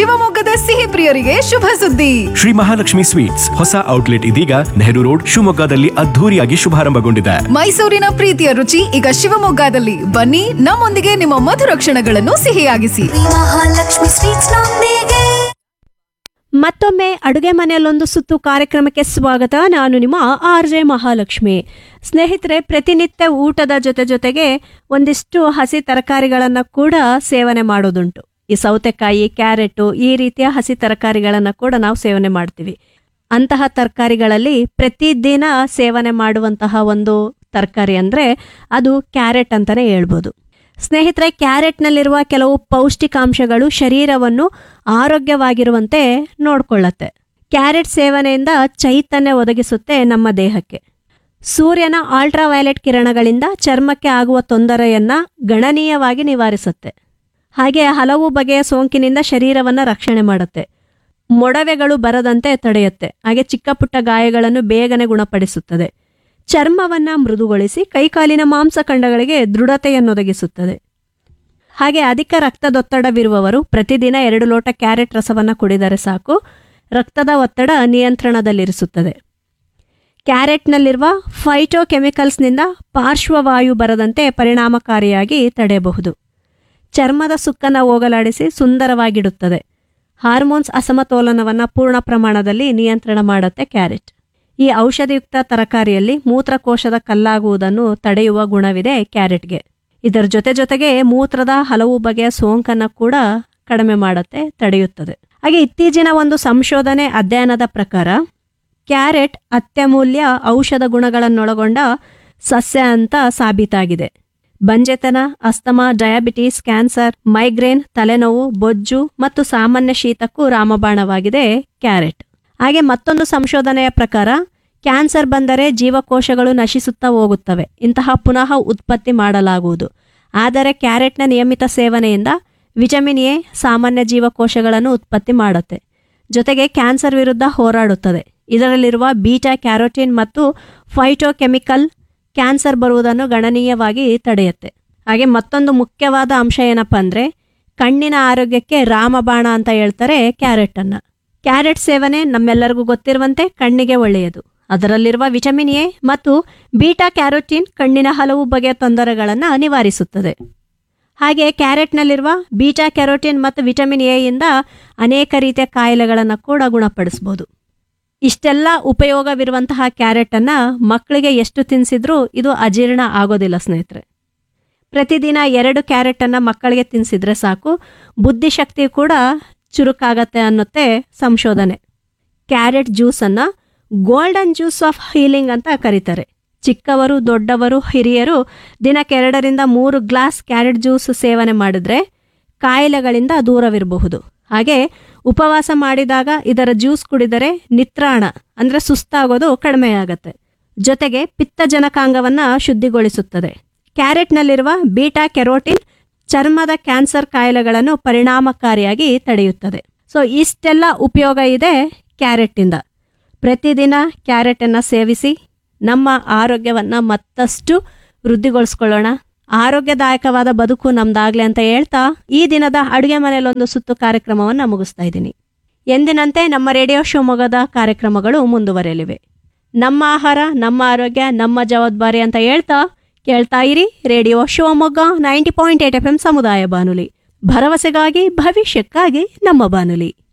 ಶಿವಮೊಗ್ಗದ ಸಿಹಿ ಪ್ರಿಯರಿಗೆ ಶುಭ ಸುದ್ದಿ ಶ್ರೀ ಮಹಾಲಕ್ಷ್ಮಿ ಸ್ವೀಟ್ಸ್ ಹೊಸ ಔಟ್ಲೆಟ್ ಇದೀಗ ನೆಹರು ರೋಡ್ ಶಿವಮೊಗ್ಗದಲ್ಲಿ ಅದ್ಧೂರಿಯಾಗಿ ಶುಭಾರಂಭಗೊಂಡಿದೆ ಮೈಸೂರಿನ ಪ್ರೀತಿಯ ರುಚಿ ಈಗ ಶಿವಮೊಗ್ಗದಲ್ಲಿ ಬನ್ನಿ ನಮ್ಮೊಂದಿಗೆ ನಿಮ್ಮ ಮಧುರ ಕ್ಷಣಗಳನ್ನು ಸಿಹಿಯಾಗಿಸಿ ಮಹಾಲಕ್ಷ್ಮಿ ಸ್ವೀಟ್ಸ್ ನೊಂದಿಗೆ ಮತ್ತೊಮ್ಮೆ ಅಡುಗೆ ಮನೆಯಲ್ಲೊಂದು ಸುತ್ತು ಕಾರ್ಯಕ್ರಮಕ್ಕೆ ಸ್ವಾಗತ ನಾನು ನಿಮ್ಮ ಆರ್ ಜೆ ಮಹಾಲಕ್ಷ್ಮಿ ಸ್ನೇಹಿತರೆ ಪ್ರತಿನಿತ್ಯ ಊಟದ ಜೊತೆ ಜೊತೆಗೆ ಒಂದಿಷ್ಟು ಹಸಿ ತರಕಾರಿಗಳನ್ನು ಕೂಡ ಸೇವನೆ ಮಾಡೋದುಂಟು ಈ ಸೌತೆಕಾಯಿ ಕ್ಯಾರೆಟು ಈ ರೀತಿಯ ಹಸಿ ತರಕಾರಿಗಳನ್ನು ಕೂಡ ನಾವು ಸೇವನೆ ಮಾಡ್ತೀವಿ ಅಂತಹ ತರಕಾರಿಗಳಲ್ಲಿ ಪ್ರತಿದಿನ ಸೇವನೆ ಮಾಡುವಂತಹ ಒಂದು ತರಕಾರಿ ಅಂದರೆ ಅದು ಕ್ಯಾರೆಟ್ ಅಂತಲೇ ಹೇಳ್ಬೋದು ಸ್ನೇಹಿತರೆ ಕ್ಯಾರೆಟ್ನಲ್ಲಿರುವ ಕೆಲವು ಪೌಷ್ಟಿಕಾಂಶಗಳು ಶರೀರವನ್ನು ಆರೋಗ್ಯವಾಗಿರುವಂತೆ ನೋಡ್ಕೊಳ್ಳತ್ತೆ ಕ್ಯಾರೆಟ್ ಸೇವನೆಯಿಂದ ಚೈತನ್ಯ ಒದಗಿಸುತ್ತೆ ನಮ್ಮ ದೇಹಕ್ಕೆ ಸೂರ್ಯನ ಅಲ್ಟ್ರಾವೈಲೆಟ್ ಕಿರಣಗಳಿಂದ ಚರ್ಮಕ್ಕೆ ಆಗುವ ತೊಂದರೆಯನ್ನ ಗಣನೀಯವಾಗಿ ನಿವಾರಿಸುತ್ತೆ ಹಾಗೆ ಹಲವು ಬಗೆಯ ಸೋಂಕಿನಿಂದ ಶರೀರವನ್ನು ರಕ್ಷಣೆ ಮಾಡುತ್ತೆ ಮೊಡವೆಗಳು ಬರದಂತೆ ತಡೆಯುತ್ತೆ ಹಾಗೆ ಚಿಕ್ಕ ಪುಟ್ಟ ಗಾಯಗಳನ್ನು ಬೇಗನೆ ಗುಣಪಡಿಸುತ್ತದೆ ಚರ್ಮವನ್ನ ಮೃದುಗೊಳಿಸಿ ಕೈಕಾಲಿನ ಮಾಂಸಖಂಡಗಳಿಗೆ ದೃಢತೆಯನ್ನೊದಗಿಸುತ್ತದೆ ಹಾಗೆ ಅಧಿಕ ರಕ್ತದೊತ್ತಡವಿರುವವರು ಪ್ರತಿದಿನ ಎರಡು ಲೋಟ ಕ್ಯಾರೆಟ್ ರಸವನ್ನು ಕುಡಿದರೆ ಸಾಕು ರಕ್ತದ ಒತ್ತಡ ನಿಯಂತ್ರಣದಲ್ಲಿರಿಸುತ್ತದೆ ಕ್ಯಾರೆಟ್ನಲ್ಲಿರುವ ಫೈಟೋಕೆಮಿಕಲ್ಸ್ನಿಂದ ಪಾರ್ಶ್ವವಾಯು ಬರದಂತೆ ಪರಿಣಾಮಕಾರಿಯಾಗಿ ತಡೆಯಬಹುದು ಚರ್ಮದ ಸುಕ್ಕನ್ನು ಹೋಗಲಾಡಿಸಿ ಸುಂದರವಾಗಿಡುತ್ತದೆ ಹಾರ್ಮೋನ್ಸ್ ಅಸಮತೋಲನವನ್ನು ಪೂರ್ಣ ಪ್ರಮಾಣದಲ್ಲಿ ನಿಯಂತ್ರಣ ಮಾಡುತ್ತೆ ಕ್ಯಾರೆಟ್ ಈ ಔಷಧಿಯುಕ್ತ ತರಕಾರಿಯಲ್ಲಿ ಮೂತ್ರಕೋಶದ ಕಲ್ಲಾಗುವುದನ್ನು ತಡೆಯುವ ಗುಣವಿದೆ ಕ್ಯಾರೆಟ್ಗೆ ಇದರ ಜೊತೆ ಜೊತೆಗೆ ಮೂತ್ರದ ಹಲವು ಬಗೆಯ ಸೋಂಕನ್ನು ಕೂಡ ಕಡಿಮೆ ಮಾಡುತ್ತೆ ತಡೆಯುತ್ತದೆ ಹಾಗೆ ಇತ್ತೀಚಿನ ಒಂದು ಸಂಶೋಧನೆ ಅಧ್ಯಯನದ ಪ್ರಕಾರ ಕ್ಯಾರೆಟ್ ಅತ್ಯಮೂಲ್ಯ ಔಷಧ ಗುಣಗಳನ್ನೊಳಗೊಂಡ ಸಸ್ಯ ಅಂತ ಸಾಬೀತಾಗಿದೆ ಬಂಜೆತನ ಅಸ್ತಮಾ ಡಯಾಬಿಟಿಸ್ ಕ್ಯಾನ್ಸರ್ ಮೈಗ್ರೇನ್ ತಲೆನೋವು ಬೊಜ್ಜು ಮತ್ತು ಸಾಮಾನ್ಯ ಶೀತಕ್ಕೂ ರಾಮಬಾಣವಾಗಿದೆ ಕ್ಯಾರೆಟ್ ಹಾಗೆ ಮತ್ತೊಂದು ಸಂಶೋಧನೆಯ ಪ್ರಕಾರ ಕ್ಯಾನ್ಸರ್ ಬಂದರೆ ಜೀವಕೋಶಗಳು ನಶಿಸುತ್ತಾ ಹೋಗುತ್ತವೆ ಇಂತಹ ಪುನಃ ಉತ್ಪತ್ತಿ ಮಾಡಲಾಗುವುದು ಆದರೆ ಕ್ಯಾರೆಟ್ನ ನಿಯಮಿತ ಸೇವನೆಯಿಂದ ವಿಟಮಿನ್ ಎ ಸಾಮಾನ್ಯ ಜೀವಕೋಶಗಳನ್ನು ಉತ್ಪತ್ತಿ ಮಾಡುತ್ತೆ ಜೊತೆಗೆ ಕ್ಯಾನ್ಸರ್ ವಿರುದ್ಧ ಹೋರಾಡುತ್ತದೆ ಇದರಲ್ಲಿರುವ ಬೀಟಾ ಕ್ಯಾರೋಟಿನ್ ಮತ್ತು ಫೈಟೋಕೆಮಿಕಲ್ ಕ್ಯಾನ್ಸರ್ ಬರುವುದನ್ನು ಗಣನೀಯವಾಗಿ ತಡೆಯುತ್ತೆ ಹಾಗೆ ಮತ್ತೊಂದು ಮುಖ್ಯವಾದ ಅಂಶ ಏನಪ್ಪ ಅಂದರೆ ಕಣ್ಣಿನ ಆರೋಗ್ಯಕ್ಕೆ ರಾಮಬಾಣ ಅಂತ ಹೇಳ್ತಾರೆ ಕ್ಯಾರೆಟನ್ನು ಕ್ಯಾರೆಟ್ ಸೇವನೆ ನಮ್ಮೆಲ್ಲರಿಗೂ ಗೊತ್ತಿರುವಂತೆ ಕಣ್ಣಿಗೆ ಒಳ್ಳೆಯದು ಅದರಲ್ಲಿರುವ ವಿಟಮಿನ್ ಎ ಮತ್ತು ಬೀಟಾ ಕ್ಯಾರೋಟಿನ್ ಕಣ್ಣಿನ ಹಲವು ಬಗೆಯ ತೊಂದರೆಗಳನ್ನು ನಿವಾರಿಸುತ್ತದೆ ಹಾಗೆ ಕ್ಯಾರೆಟ್ನಲ್ಲಿರುವ ಬೀಟಾ ಕ್ಯಾರೋಟಿನ್ ಮತ್ತು ವಿಟಮಿನ್ ಎ ಇಂದ ಅನೇಕ ರೀತಿಯ ಕಾಯಿಲೆಗಳನ್ನು ಕೂಡ ಗುಣಪಡಿಸ್ಬೋದು ಇಷ್ಟೆಲ್ಲ ಉಪಯೋಗವಿರುವಂತಹ ಕ್ಯಾರೆಟನ್ನು ಮಕ್ಕಳಿಗೆ ಎಷ್ಟು ತಿನ್ನಿಸಿದ್ರೂ ಇದು ಅಜೀರ್ಣ ಆಗೋದಿಲ್ಲ ಸ್ನೇಹಿತರೆ ಪ್ರತಿದಿನ ಎರಡು ಕ್ಯಾರೆಟನ್ನು ಮಕ್ಕಳಿಗೆ ತಿನ್ನಿಸಿದ್ರೆ ಸಾಕು ಬುದ್ಧಿಶಕ್ತಿ ಕೂಡ ಚುರುಕಾಗತ್ತೆ ಅನ್ನುತ್ತೆ ಸಂಶೋಧನೆ ಕ್ಯಾರೆಟ್ ಜ್ಯೂಸನ್ನು ಗೋಲ್ಡನ್ ಜ್ಯೂಸ್ ಆಫ್ ಹೀಲಿಂಗ್ ಅಂತ ಕರೀತಾರೆ ಚಿಕ್ಕವರು ದೊಡ್ಡವರು ಹಿರಿಯರು ದಿನಕ್ಕೆ ಎರಡರಿಂದ ಮೂರು ಗ್ಲಾಸ್ ಕ್ಯಾರೆಟ್ ಜ್ಯೂಸ್ ಸೇವನೆ ಮಾಡಿದ್ರೆ ಕಾಯಿಲೆಗಳಿಂದ ದೂರವಿರಬಹುದು ಹಾಗೆ ಉಪವಾಸ ಮಾಡಿದಾಗ ಇದರ ಜ್ಯೂಸ್ ಕುಡಿದರೆ ನಿತ್ರಾಣ ಅಂದರೆ ಸುಸ್ತಾಗೋದು ಕಡಿಮೆಯಾಗತ್ತೆ ಜೊತೆಗೆ ಪಿತ್ತಜನಕಾಂಗವನ್ನು ಶುದ್ಧಿಗೊಳಿಸುತ್ತದೆ ಕ್ಯಾರೆಟ್ನಲ್ಲಿರುವ ಬೀಟಾ ಕೆರೋಟಿನ್ ಚರ್ಮದ ಕ್ಯಾನ್ಸರ್ ಕಾಯಿಲೆಗಳನ್ನು ಪರಿಣಾಮಕಾರಿಯಾಗಿ ತಡೆಯುತ್ತದೆ ಸೊ ಇಷ್ಟೆಲ್ಲ ಉಪಯೋಗ ಇದೆ ಕ್ಯಾರೆಟ್ಟಿಂದ ಪ್ರತಿದಿನ ಕ್ಯಾರೆಟನ್ನು ಸೇವಿಸಿ ನಮ್ಮ ಆರೋಗ್ಯವನ್ನು ಮತ್ತಷ್ಟು ವೃದ್ಧಿಗೊಳಿಸ್ಕೊಳ್ಳೋಣ ಆರೋಗ್ಯದಾಯಕವಾದ ಬದುಕು ನಮ್ದಾಗ್ಲಿ ಅಂತ ಹೇಳ್ತಾ ಈ ದಿನದ ಅಡುಗೆ ಮನೆಯಲ್ಲೊಂದು ಸುತ್ತು ಕಾರ್ಯಕ್ರಮವನ್ನು ಮುಗಿಸ್ತಾ ಇದ್ದೀನಿ ಎಂದಿನಂತೆ ನಮ್ಮ ರೇಡಿಯೋ ಶಿವಮೊಗ್ಗದ ಕಾರ್ಯಕ್ರಮಗಳು ಮುಂದುವರೆಯಲಿವೆ ನಮ್ಮ ಆಹಾರ ನಮ್ಮ ಆರೋಗ್ಯ ನಮ್ಮ ಜವಾಬ್ದಾರಿ ಅಂತ ಹೇಳ್ತಾ ಕೇಳ್ತಾ ಇರಿ radio Shivamogga ninety point eight F M ಸಮುದಾಯ ಬಾನುಲಿ ಭರವಸೆಗಾಗಿ ಭವಿಷ್ಯಕ್ಕಾಗಿ ನಮ್ಮ ಬಾನುಲಿ